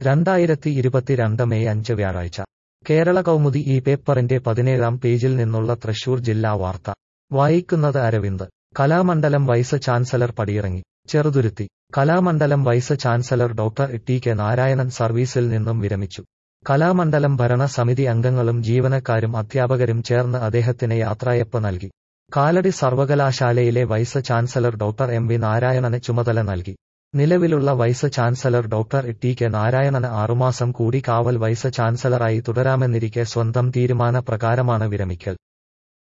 രണ്ടായിരത്തി ഇരുപത്തിരണ്ട് മെയ് അഞ്ച് വ്യാഴാഴ്ച കേരള കൗമുദി ഈ പേപ്പറിന്റെ പതിനേഴാം പേജിൽ നിന്നുള്ള തൃശൂർ ജില്ലാ വാർത്ത വായിക്കുന്നത് അരവിന്ദ് കലാമണ്ഡലം വൈസ് ചാൻസലർ പടിയിറങ്ങി Cheruthuruthy Kalamandalam vice chancellor doctor T K Narayanan സർവീസിൽ നിന്നും വിരമിച്ചു കലാമണ്ഡലം ഭരണ സമിതി അംഗങ്ങളും ജീവനക്കാരും അധ്യാപകരും ചേർന്ന് അദ്ദേഹത്തിന് യാത്രയപ്പ് നൽകി കാലടി സർവകലാശാലയിലെ vice chancellor doctor M V നാരായണന് ചുമതല നൽകി നിലവിലുള്ള vice chancellor doctor T K നാരായണന് ആറുമാസം കൂടി കാവൽ വൈസ് ചാൻസലറായി തുടരാമെന്നിരിക്കെ സ്വന്തം തീരുമാന പ്രകാരമാണ് വിരമിക്കൽ